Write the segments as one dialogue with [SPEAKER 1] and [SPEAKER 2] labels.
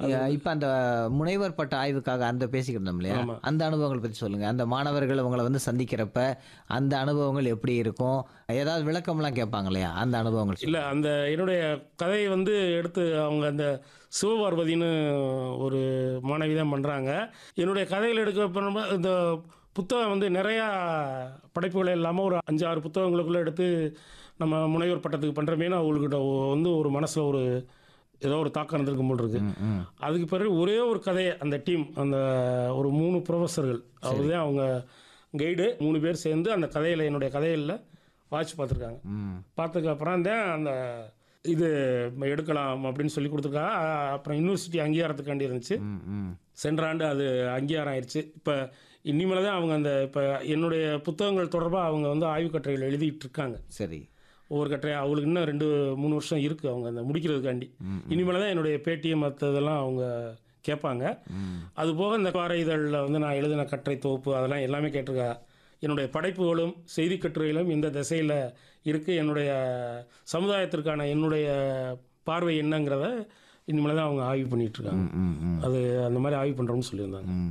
[SPEAKER 1] இப்ப அந்த முனைவர் பட்ட ஆய்வுக்காக அந்த பேசிக்கிட்டு இல்லையா
[SPEAKER 2] ஆமா.
[SPEAKER 1] அந்த அனுபவங்களை பத்தி சொல்லுங்க அந்த மாணவர்கள் உங்களை வந்து சந்திக்கிறப்ப அந்த அனுபவங்கள் எப்படி இருக்கும் ஏதாவது விளக்கம்லாம் கேட்பாங்க இல்லையா அந்த அனுபவங்கள் சொல்லுங்க.
[SPEAKER 2] இல்லை அந்த என்னுடைய கதையை வந்து எடுத்து அவங்க அந்த சிவபார்வதின்னு ஒரு மாணவி தான் பண்ணுறாங்க என்னுடைய கதைகள் எடுக்க பண்ணும்போது இந்த புத்தகம் வந்து நிறையா படைப்புகள் இல்லாமல் ஒரு அஞ்சு ஆறு புத்தகங்களுக்குள்ளே எடுத்து நம்ம முனைவர் பட்டத்துக்கு பண்ணுறமேனு அவங்கக்கிட்ட வந்து ஒரு மனசில் ஒரு ஏதோ ஒரு தாக்கம் இருந்திருக்கும் போல் இருக்கு
[SPEAKER 1] ம், ம்.
[SPEAKER 2] அதுக்கு பிறகு ஒரே ஒரு கதையை அந்த டீம் அந்த ஒரு மூணு ப்ரொஃபஸர்கள் அவர் தான் அவங்க கைடு மூணு பேர் சேர்ந்து அந்த கதையில் என்னுடைய கதைகளில் வாட்ச் பார்த்துருக்காங்க
[SPEAKER 1] ம்.
[SPEAKER 2] பார்த்ததுக்கு அப்புறம் தான் அந்த இது எடுக்கலாம் அப்படின்னு சொல்லி கொடுத்துருக்காங்க அ- அப்புறம் யூனிவர்சிட்டி அங்கீகாரத்துக்காண்டி இருந்துச்சு
[SPEAKER 1] ம், ம்.
[SPEAKER 2] சென்ற ஆண்டு அது அங்கீகாரம் ஆயிடுச்சு இப்போ இனிமேல் தான் அவங்க அந்த இப்போ என்னுடைய புத்தகங்கள் தொடர்பாக அவங்க வந்து ஆய்வுக் கட்டுரைகள் எழுதிட்டு இருக்காங்க
[SPEAKER 1] சரி
[SPEAKER 2] ஒவ்வொரு கட்டுரை அவங்களுக்கு இன்னும் ரெண்டு மூணு வருஷம் இருக்குது அவங்க அந்த முடிக்கிறதுக்காண்டி இனிமேல் தான் என்னுடைய பேட்டியை மற்றதெல்லாம் அவங்க கேட்பாங்க
[SPEAKER 1] ம்.
[SPEAKER 2] அது போக இந்த வார இதழில் வந்து நான் எழுதின கட்டுரை தொகுப்பு அதெல்லாம் எல்லாமே கேட்டிருக்கா என்னுடைய படைப்புகளும் செய்தி கட்டுரைகளும் இந்த திசையில் இருக்குது என்னுடைய சமுதாயத்திற்கான என்னுடைய பார்வை என்னங்கிறத இனிமேல் தான் அவங்க ஆய்வு பண்ணிட்டு இருக்காங்க
[SPEAKER 1] ம், ம், ம்.
[SPEAKER 2] அது அந்த மாதிரி ஆய்வு பண்ணுறோம்னு சொல்லியிருந்தாங்க
[SPEAKER 1] ம்.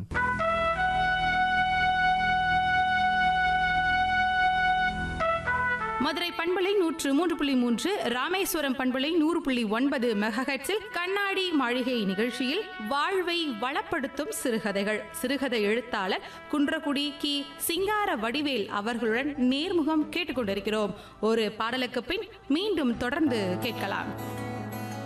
[SPEAKER 3] மதுரை பண்பலை நூற்று மூன்று புள்ளி மூன்று ராமேஸ்வரம் பண்பலை நூறு புள்ளி ஒன்பது மெகஹெட்ஸில் கண்ணாடி மாளிகை நிகழ்ச்சியில் வாழ்வை வளப்படுத்தும் சிறுகதைகள் சிறுகதை எழுத்தாளர் குன்றக்குடி கி சிங்கார வடிவேல் அவர்களுடன் நேர்முகம் கேட்டுக்கொண்டிருக்கிறோம் ஒரு பாடலுக்கு பின் மீண்டும் தொடர்ந்து கேட்கலாம்